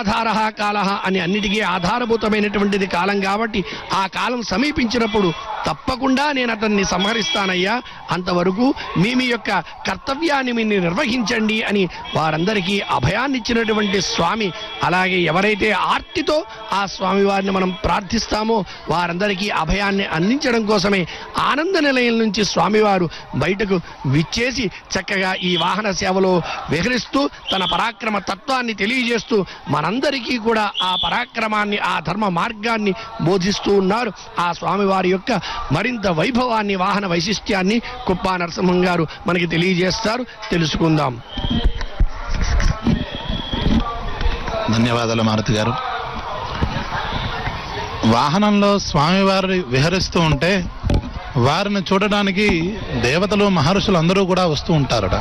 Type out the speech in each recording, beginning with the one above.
సర్వాధార కాల అని అన్నిటికీ ఆధారభూతమైనటువంటిది కాలం కాబట్టి ఆ కాలం సమీపించినప్పుడు తప్పకుండా నేను అతన్ని సంహరిస్తానయ్యా అంతవరకు మీ మీ యొక్క కర్తవ్యాన్ని మీరు నిర్వహించండి అని వారందరికీ అభయాన్ని ఇచ్చినటువంటి స్వామి అలాగే ఎవరైతే ఆర్తితో ఆ స్వామి వారిని మనం ప్రార్థిస్తామో వారందరికీ అభయాన్ని అందించడం కోసమే ఆనంద నిలయం నుంచి స్వామివారు బయటకు విచ్చేసి చక్కగా ఈ వాహన సేవలో విహరిస్తూ తన పరాక్రమ తత్వాన్ని తెలియజేస్తూ మనందరికీ కూడా ఆ పరాక్రమాన్ని ఆ ధర్మ మార్గాన్ని బోధిస్తూ ఉన్నారు ఆ స్వామివారి యొక్క మరింత వైభవాన్ని వాహన వైశిష్ట్యాన్ని కుప్పా నరసింహం గారు మనకి తెలియజేస్తారు తెలుసుకుందాం ధన్యవాదాలు మారుతి గారు వాహనంలో స్వామివారి విహరిస్తూ ఉంటే వారిని చూడడానికి దేవతలు మహర్షులు అందరూ కూడా వస్తూ ఉంటారట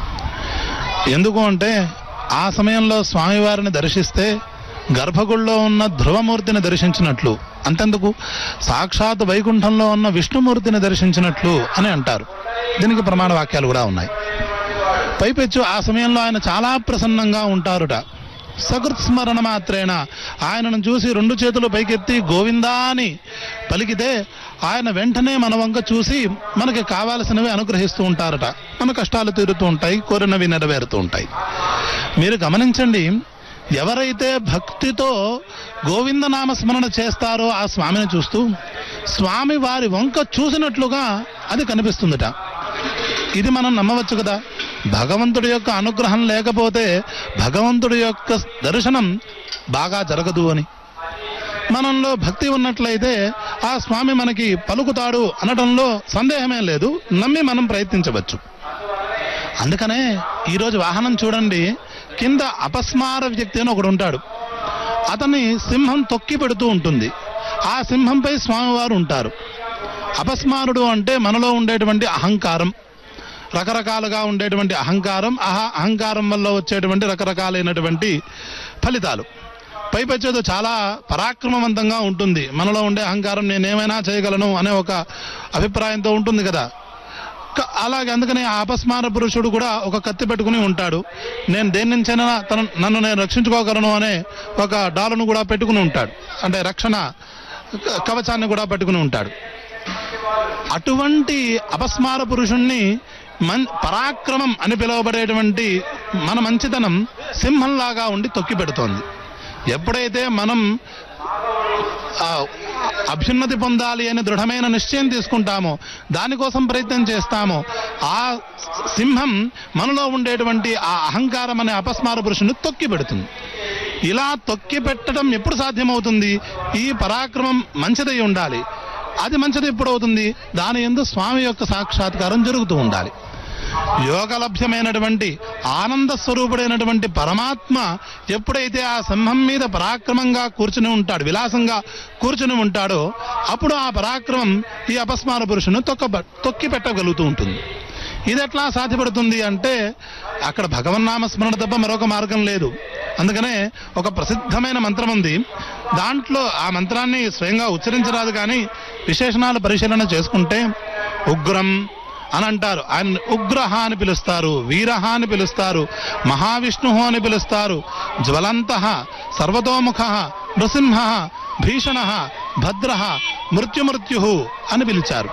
ఎందుకు అంటే ఆ సమయంలో స్వామివారిని దర్శిస్తే గర్భగుడిలో ఉన్న ధ్రువమూర్తిని దర్శించినట్లు అంతెందుకు సాక్షాత్ వైకుంఠంలో ఉన్న విష్ణుమూర్తిని దర్శించినట్లు అని అంటారు దీనికి ప్రమాణ వాక్యాలు కూడా ఉన్నాయి పైపెచ్చు ఆ సమయంలో ఆయన చాలా ప్రసన్నంగా ఉంటారుట సకృత్ స్మరణ మాత్రేన ఆయనను చూసి రెండు చేతులు పైకెత్తి గోవిందా అని పలికితే ఆయన వెంటనే మన వంక చూసి మనకి కావాల్సినవి అనుగ్రహిస్తూ ఉంటారట మన కష్టాలు తీరుతూ ఉంటాయి కోరినవి నెరవేరుతూ ఉంటాయి మీరు గమనించండి ఎవరైతే భక్తితో గోవింద నామస్మరణ చేస్తారో ఆ స్వామిని చూస్తూ స్వామి వారి వంక చూసినట్లుగా అది కనిపిస్తుందట ఇది మనం నమ్మవచ్చు కదా భగవంతుడి యొక్క అనుగ్రహం లేకపోతే భగవంతుడి యొక్క దర్శనం బాగా జరగదు అని మనంలో భక్తి ఉన్నట్లయితే ఆ స్వామి మనకి పలుకుతాడు అనడంలో సందేహమే లేదు నమ్మి మనం ప్రయత్నించవచ్చు అందుకనే ఈరోజు వాహనం చూడండి కింద అపస్మార వ్యక్తి అని ఒకడు ఉంటాడు అతన్ని సింహం తొక్కి పెడుతూ ఉంటుంది ఆ సింహంపై స్వామివారు ఉంటారు అపస్మారుడు అంటే మనలో ఉండేటువంటి అహంకారం రకరకాలుగా ఉండేటువంటి అహంకారం అహ అహంకారం వల్ల వచ్చేటువంటి రకరకాలైనటువంటి ఫలితాలు పైపెచ్చేది చాలా పరాక్రమవంతంగా ఉంటుంది మనలో ఉండే అహంకారం నేనేమైనా చేయగలను అనే ఒక అభిప్రాయంతో ఉంటుంది కదా క- అలాగే అందుకని ఆ అపస్మార పురుషుడు కూడా ఒక కత్తి పెట్టుకుని ఉంటాడు నేను దేని నుంచైనా తన నన్ను నేను రక్షించుకోగలను అనే ఒక డాలును కూడా పెట్టుకుని ఉంటాడు అంటే రక్షణ క- కవచాన్ని కూడా పెట్టుకుని ఉంటాడు అటువంటి అపస్మార పురుషుణ్ణి మన్ పరాక్రమం అని పిలువబడేటువంటి మన మంచితనం సింహంలాగా ఉండి తొక్కి పెడుతోంది ఎప్పుడైతే మనం ఆ, అభ్యున్నతి పొందాలి అని దృఢమైన నిశ్చయం తీసుకుంటామో దానికోసం ప్రయత్నం చేస్తామో ఆ సింహం మనలో ఉండేటువంటి ఆ అహంకారం అనే అపస్మార పురుషుని తొక్కి పెడుతుంది ఇలా తొక్కి పెట్టడం ఎప్పుడు సాధ్యమవుతుంది ఈ పరాక్రమం మంచిదై ఉండాలి అది మంచిది ఎప్పుడు అవుతుంది దాని ఎందు స్వామి యొక్క సాక్షాత్కారం జరుగుతూ ఉండాలి యోగలభ్యమైనటువంటి ఆనంద స్వరూపుడైనటువంటి పరమాత్మ ఎప్పుడైతే ఆ సింహం మీద పరాక్రమంగా కూర్చుని ఉంటాడు విలాసంగా కూర్చుని ఉంటాడో అప్పుడు ఆ పరాక్రమం ఈ అపస్మార పురుషుని తొక్క తొక్కి పెట్టగలుగుతూ ఉంటుంది ఇది ఎట్లా సాధ్యపడుతుంది అంటే అక్కడ భగవన్నామ స్మరణ తప్ప మరొక మార్గం లేదు అందుకనే ఒక ప్రసిద్ధమైన మంత్రం ఉంది దాంట్లో ఆ మంత్రాన్ని స్వయంగా ఉచ్చరించరాదు కానీ విశేషణాలు పరిశీలన చేసుకుంటే ఉగ్రం అని అంటారు ఆయన ఉగ్రహ అని పిలుస్తారు వీరహ అని పిలుస్తారు మహావిష్ణు అని పిలుస్తారు జ్వలంత సర్వతోముఖ నృసింహ భీషణ భద్ర మృత్యుమృత్యు అని పిలిచారు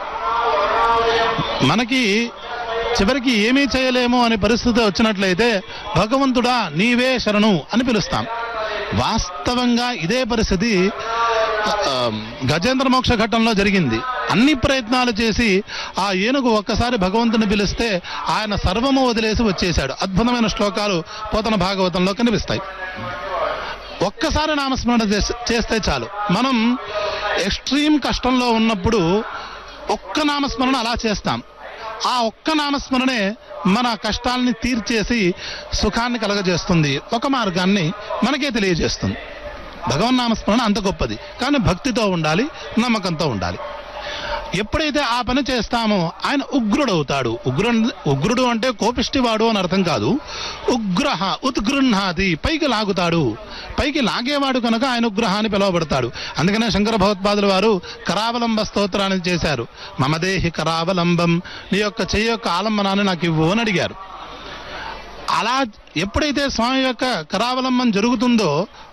మనకి చివరికి ఏమీ చేయలేము అనే పరిస్థితి వచ్చినట్లయితే భగవంతుడా నీవే శరణు అని పిలుస్తాం వాస్తవంగా ఇదే పరిస్థితి ఆ, గజేంద్ర మోక్ష ఘట్టంలో జరిగింది అన్ని ప్రయత్నాలు చేసి ఆ ఏనుగు ఒక్కసారి భగవంతుని పిలిస్తే ఆయన సర్వము వదిలేసి వచ్చేశాడు అద్భుతమైన శ్లోకాలు పోతన భాగవతంలో కనిపిస్తాయి ఒక్కసారి నామస్మరణ చేస్- చేస్తే చాలు మనం ఎక్స్ట్రీమ్ కష్టంలో ఉన్నప్పుడు ఒక్క నామస్మరణ అలా చేస్తాం ఆ ఒక్క నామస్మరణే మన కష్టాలని తీర్చేసి సుఖాన్ని కలగజేస్తుంది ఒక మార్గాన్ని మనకే తెలియజేస్తుంది భగవన్ నామస్మరణ అంత గొప్పది కానీ భక్తితో ఉండాలి నమ్మకంతో ఉండాలి ఎప్పుడైతే ఆ పని చేస్తామో ఆయన ఉగ్రుడవుతాడు ఉగ్రు ఉగ్రుడు అంటే కోపిష్టివాడు అని అర్థం కాదు ఉగ్రహ ఉత్గృహ్ణాది పైకి లాగుతాడు పైకి లాగేవాడు కనుక ఆయన ఉగ్రహ అని పిలువబడతాడు అందుకనే శంకర భగవత్పాదుల వారు కరావలంబ స్తోత్రాన్ని చేశారు మమదేహి కరావలంబం నీ యొక్క చెయ్యి యొక్క ఆలంబనాన్ని నాకు ఇవ్వు అని అడిగారు అలా ఎప్పుడైతే స్వామి యొక్క కరావలంబం జరుగుతుందో